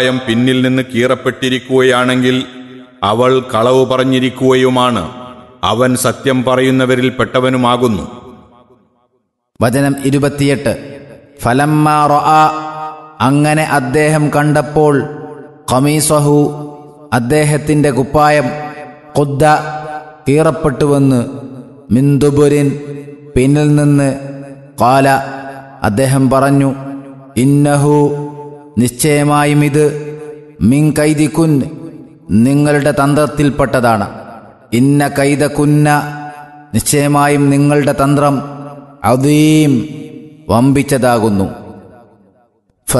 യം പിന്നിൽ നിന്ന് കീറപ്പെട്ടിരിക്കുകയാണെങ്കിൽ അവൾ കളവ് പറഞ്ഞിരിക്കുകയുമാണ് അവൻ സത്യം പറയുന്നവരിൽ പെട്ടവനുമാകുന്നു വചനം ഇരുപത്തിയെട്ട് ഫലമ്മ റൊആ അങ്ങനെ അദ്ദേഹം കണ്ടപ്പോൾ ഖമീസഹു അദ്ദേഹത്തിൻ്റെ കുപ്പായം കൊദ്ദ കീറപ്പെട്ടുവെന്ന് മിന്ദുബുരിൻ പിന്നിൽ നിന്ന് കാല അദ്ദേഹം പറഞ്ഞു ഇന്നഹു നിശ്ചയമായും ഇത് മിൻ കൈദിക്കുൻ നിങ്ങളുടെ തന്ത്രത്തിൽപ്പെട്ടതാണ് ഇന്ന കൈതക്കുന്ന നിശ്ചയമായും നിങ്ങളുടെ തന്ത്രം അതീം വമ്പിച്ചതാകുന്നു